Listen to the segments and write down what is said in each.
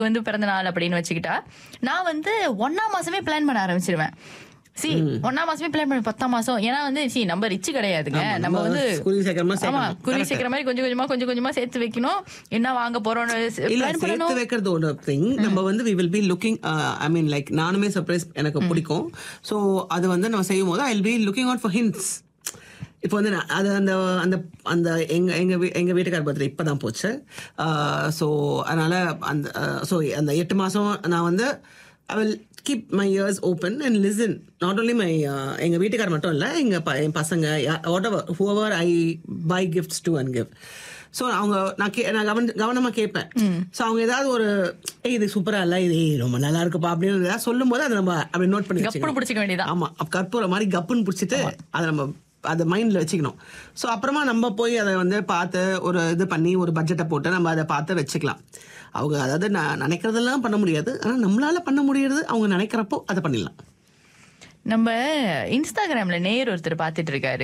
வந்து பிறந்த நாள் அப்படின்னு வச்சுக்கிட்டா நான் வந்து ஒன்னாம் மாசமே பிளான் பண்ண ஆரம்பிச்சிருவேன் சி ஒன்னாம் மாசமே பிளான் பண்ணி பத்தாம் மாசம் ஏன்னா வந்து சி நம்ம ரிச் கிடையாதுங்க ஆமா, நம்ம நம்ம வந்து குருவி சேர்க்கிற மாதிரி ஆமா சேர்க்கணும். குருவி Correct. சேர்க்கிற மாதிரி கொஞ்சம் கொஞ்சமா கொஞ்சம் கொஞ்சமா சேர்த்து வைக்கணும் என்ன வாங்க போறோம்னு இல்ல பிளான் சேர்த்து பண்ணணும் வைக்கிறது ஒரு திங் நம்ம வந்து we will be looking I mean like நானுமே சர்ப்ரைஸ் எனக்கு பிடிக்கும் சோ அது வந்து நம்ம செய்யும் போது I will be looking out for hints இப்போ வந்து நான் அது அந்த அந்த அந்த எங்க எங்க வீ- எங்க வீட்டுக்கார பர்த்டே இப்பதான் போச்சு ஸோ அதனால அந்த ஸோ அந்த எட்டு மாசம் நான் வந்து I will keep my ears open and listen not only my எங்க வீட்டுக்கார் மட்டும் இல்லை எங்க ப- என் பசங்க whatever whoever I buy gifts to and give so அவங்க நான் கே நான் கவன கவனமாக கேட்பேன் ஸோ அவங்க ஏதாவது ஒரு ஏய் இது சூப்பரா இல்ல இது ஏய், ரொம்ப நல்லா இருக்குப்பா அப்படின்னு ஏதாவது சொல்லும் போது அதை நம்ம அப்படி நோட் பண்ணி கப்புனு வச்சுக்கணும் பிடிச்சிக்க வேண்டியதான் ஆமா அப்ப கற்பூர மாதிரி கப்புன்னு பிடிச்சிட்டு அதை நம்ம அதை மைண்ட்ல வச்சுக்கணும் ஸோ அப்புறமா நம்ம போய் அதை வந்து பார்த்து ஒரு இது பண்ணி ஒரு பட்ஜெட்டை போட்டு நம்ம அதை பார்த்து வச்சுக்கலாம் அவங்க அதாவது நான் நினைக்கிறதெல்லாம் பண்ண முடியாது ஆனால் நம்மளால பண்ண முடியறது அவங்க நினைக்கிறப்போ அதை பண்ணிடலாம் நம்ம இன்ஸ்டாகிராம்ல நேர் ஒருத்தர் பாத்துட்டு இருக்காரு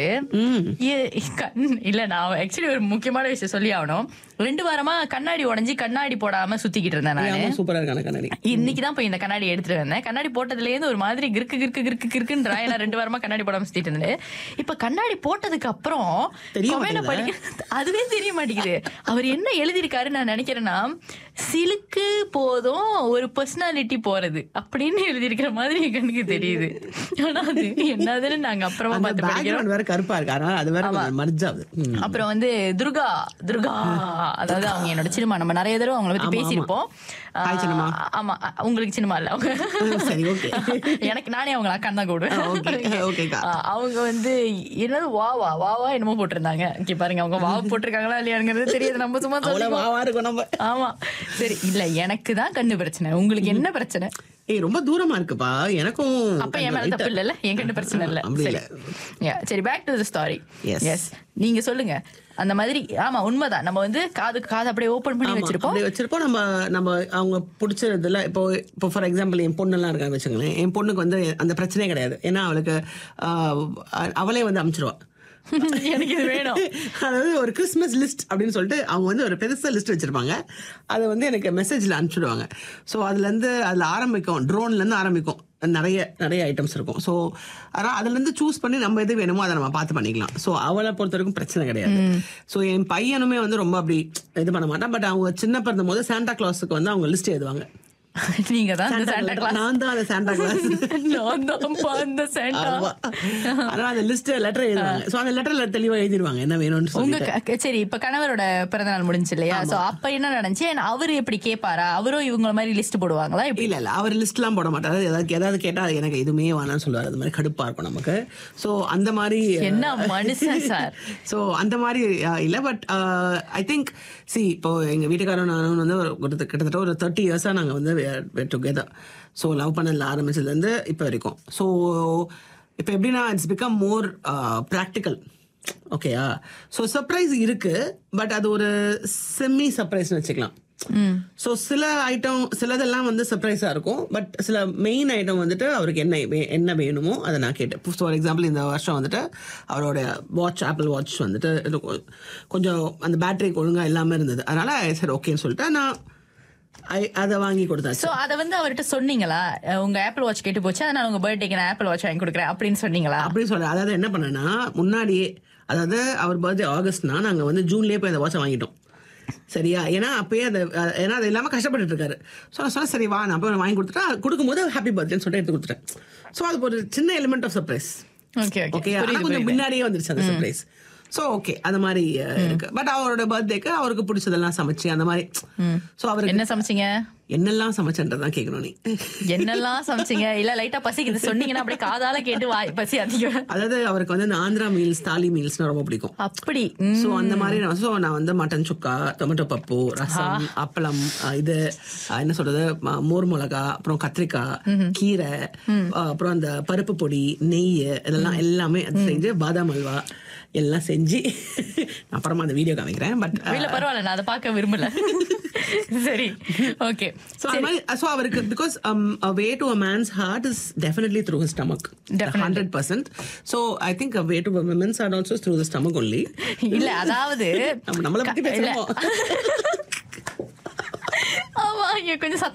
ஏ- கண்- இல்ல நான் ஆக்சுவலி ஒரு முக்கியமான விஷயம் சொல்லி ஆகணும் ரெண்டு வாரமா கண்ணாடி உடைஞ்சு கண்ணாடி போடாம சுத்திக்கிட்டு இருந்தேன் நானு சூப்பரா இருக்கான கண்ணாடி இன்னைக்கு தான் போய் இந்த கண்ணாடி எடுத்துட்டு வந்தேன் கண்ணாடி போட்டதுல இருந்து ஒரு மாதிரி கிறுக்கு கிறுக்கு கிறுக்கு கிறுக்குன்ற ஏன்னா ரெண்டு வாரமா கண்ணாடி போடாம சுத்திட்டு இருந்தேன் இப்ப கண்ணாடி போட்டதுக்கு அப்புறம் தெரிய comment அ மாட்டேங்குதா? படிக்க அதுவே தெரிய மாட்டேங்குது அவர் என்ன எழுதியிருக்காரு நான் நினைக்கிறேன்னா சிலுக்கு போதும் ஒரு பர்சனாலிட்டி போறது அப்படின்னு எழுதியிருக்கிற மாதிரி என் கண்ணுக்கு தெரியுது ஆனா அது என்னதுன்னு நாங்க அப்புறமா அந்த பார்த்து படிக்கிறோம் பேக்ரவுண்ட் வேற கருப்பா இருக்கு அதனால அது வேற மர்ஜ் ஆகுது ம். அப்புறம் வந்து துர்கா துர்கா அதாவது அவங்க என்னோட சினிமா நம்ம நிறைய தடவை அவங்கள பத்தி ஆமா, பேசியிருப்போம் Hi, சின்னம்மா. ஆஹ் ஆமா உங்களுக்கு சினிமா இல்ல அவங்க சரி ஓகே எனக்கு நானே அவங்க அக்கா தான் கூடுவேன் okay, okayக்கா. ஆஹ் அவங்க வந்து என்னது வா வா வா வா என்னமோ போட்டிருந்தாங்க இங்க பாருங்க அவங்க வா போட்டிருக்காங்களா இல்லையாங்கிறது தெரியாது நம்ம சும்மா அவ்வளவு சொல்லிக்குவோம். வாவா இருக்கும் நம்ம ஆமா சரி இல்ல எனக்கு தான் கண்ணு பிரச்சனை உங்களுக்கு என்ன பிரச்சனை ஏய் ரொம்ப தூரமா இருக்குப்பா எனக்கும் அப்ப என் மேல தப்பு இல்லல்ல என் கண்ணு பிரச்சனை இல்ல அப்படி சரி இல்ல. Yeah, சரி back to the story Yes. Yes நீங்க சொல்லுங்க அந்த மாதிரி ஆமா உண்மைதான் நம்ம வந்து காது காது அப்படியே ஓபன் பண்ணி ஆமா, வச்சிருப்போம் அப்படி வச்சிருப்போம் நம்ம நம்ம அவங்க பிடிச்சதுல இப்போ இப்போ ஃபார் எக்ஸாம்பிள் என் பொண்ணெல்லாம் இருக்காங்க வச்சுங்களேன் என் பொண்ணுக்கு வந்து அந்த பிரச்சனையே கிடையாது ஏன்னா அவளுக்கு ஆஹ், அவளே வந்து அனுப்பிச்சிருவா எனக்கு இது வேணும் அதாவது ஒரு கிறிஸ்மஸ் லிஸ்ட் அப்படின்னு சொல்லிட்டு அவங்க வந்து ஒரு பெருசா லிஸ்ட் வச்சிருப்பாங்க அதை வந்து எனக்கு மெசேஜ்ல அனுப்பிச்சிடுவாங்க ஸோ அதுல இருந்து அதுல ஆரம்பிக்கும் ட்ரோன்ல இருந்து ஆரம்பிக்கும் நிறைய நிறைய ஐட்டம்ஸ் இருக்கும் ஸோ அதனால் அதுலேருந்து சூஸ் பண்ணி நம்ம எது வேணுமோ அதை நம்ம பார்த்து பண்ணிக்கலாம் ஸோ அவளை பொறுத்த வரைக்கும் பிரச்சனை கிடையாது ஸோ என் பையனுமே வந்து ரொம்ப அப்படி இது பண்ண மாட்டான் பட் அவங்க சின்ன பிறந்த போது சாண்டா கிளாஸுக்கு வந்து அவங்க லிஸ்ட் எழுதுவாங்க நீங்க தான் அந்த Santa சாண்டா letter. கிளாஸ் நான் தான் அந்த சாண்டா கிளாஸ் நான் தான்ப்பா அந்த சாண்டா ஆமா. அதனால அந்த லிஸ்ட் லெட்டர் எழுதுவாங்க ஸோ அந்த லெட்டர்ல தெளிவா எழுதிடுவாங்க என்ன வேணும்னு உங்க சொல்லி க- க- சரி இப்ப கணவரோட பிறந்த நாள் முடிஞ்சு இல்லையா சோ அப்ப என்ன நடந்துச்சு And அவரு எப்படி கேப்பாரா அவரும் இவங்கள மாதிரி லிஸ்ட் போடுவாங்களா எப்படி இல்ல இல்ல அவர் லிஸ்ட்லாம் போட மாட்டாரு ஏதாவது ஏதாவது கேட்டா அது எனக்கு எதுவுமே வேணாம்னு சொல்லுவாரு அது மாதிரி கடுப்பா இருக்கும் நமக்கு சோ அந்த மாதிரி என்ன மனுஷன் சார் சோ அந்த மாதிரி அஹ், இல்ல பட் ஐ திங்க் சி இப்போ எங்க வீட்டுக்காரன் நானும் வந்து ஒரு ஒரு கிட்டத்தட்ட ஒரு தேர்ட்டி இயர்ஸா நாங்க வந்து டுகெதர் ஸோ லவ் பண்ணல ஆரம்பிச்சதுல இருந்து இப்போ வரைக்கும் ஸோ இப்போ எப்படின்னா இட்ஸ் பிகம் மோர் ப்ராக்டிக்கல் ஓகேயா ஸோ சர்ப்ரைஸ் இருக்கு பட் அது ஒரு செமி சர்ப்ரைஸ்னு வச்சுக்கலாம் ஸோ சில ஐட்டம் சிலதெல்லாம் வந்து சர்ப்ரைஸாக இருக்கும் பட் சில மெயின் ஐட்டம் வந்துட்டு அவருக்கு என்ன வே- என்ன வேணுமோ அதை நான் கேட்டேன் ஃபார் எக்ஸாம்பிள் இந்த வருஷம் வந்துட்டு அவரோட வாட்ச் ஆப்பிள் வாட்ச் வந்துட்டு இது கொ- கொஞ்சம் அந்த பேட்டரி ஒழுங்காக இல்லாமல் இருந்தது அதனால சரி ஓகேன்னு சொல்லிட்டு நான் I- அதை வாங்கி கொடுத்தாச்சு சோ அத வந்து அவர்கிட்ட சொன்னீங்களா அஹ் உங்க ஆப்பிள் வாட்ச் கேட்டு போச்சு அதனால உங்க பர்த்டேக்கு நான் ஆப்பிள் வாட்ச் வாங்கி கொடுக்குறேன் அப்படின்னு சொன்னீங்களா அப்படின்னு சொல்ல அதாவது என்ன பண்ணேன்னா முன்னாடியே அதாவது அவர் பர்த்டே ஆகஸ்ட்னா நாங்க வந்து ஜூன்லயே போய் அந்த வாட்சை வாங்கிட்டோம் சரியா ஏன்னா அப்பயே அந்த அஹ், ஏன்னா அது இல்லாம கஷ்டப்பட்டுட்டு இருக்காரு ஸோ நான் சொன்னேன் சரி வா நான் போய் வாங்கி கொடுத்துட்டா கொடுக்கும்போது ஹாப்பி பர்த்டேன்னு சொல்லிட்டு எடுத்து கொடுத்துட்டேன் ஸோ அது ஒரு சின்ன element of surprise okay okay okay ஆனா புரியுது கொஞ்சம் புரியுது முன்னாடியே வந்துருச்சு அந்த சர்ப்ரைஸ் ஸோ ஓகே அந்த மாதிரி அஹ், இருக்கு பட் அவரோட பர்த்டேக்கு அவருக்கு பிடிச்சதெல்லாம் சமைச்சு அந்த மாதிரி ஸோ அவருக்கு என்ன சமைச்சீங்க என்னெல்லாம் சமைச்சன்றதான் கேட்கணும் நீ என்னெல்லாம் சமைச்சீங்க இல்ல லைட்டா பசிக்குது சொன்னீங்கன்னா அப்படியே காதால கேட்டு வாய் பசி அதிகம் அதாவது அவருக்கு வந்து இந்த ஆந்திரா மீல்ஸ் தாலி மீல்ஸ்னா ரொம்ப பிடிக்கும் அப்படி ம். ஸோ அந்த மாதிரி நான் ஸோ நான் வந்து மட்டன் சுக்கா டொமேட்டோ பப்பு ரசம் அப்பளம் அஹ் இது அஹ் என்ன சொல்றது ம- மோர் மிளகா அப்புறம் கத்திரிக்காய் கீரை அஹ் அப்புறம் அந்த பருப்பு பொடி நெய் இதெல்லாம் எல்லாமே அது செஞ்சு பாதாம் அல்வா எல்லாம் செஞ்சு நான் அப்புறமா அந்த வீடியோ காமிக்கிறேன் பட் இல்ல பரவாயில்ல நான் அதை பார்க்க விரும்பல சரி ஓகே ஸோ அது மாதிரி ஸோ அவருக்கு because a way to a man's heart is definitely through his stomach Definitely. Hundred percent so I think a way to a women's heart also through the stomach only இல்ல அதாவது நம்ம நம்மளை பத்தி இல்ல. பேசுறோம் ஆமா ஐயோ கொஞ்சம் சத்தமா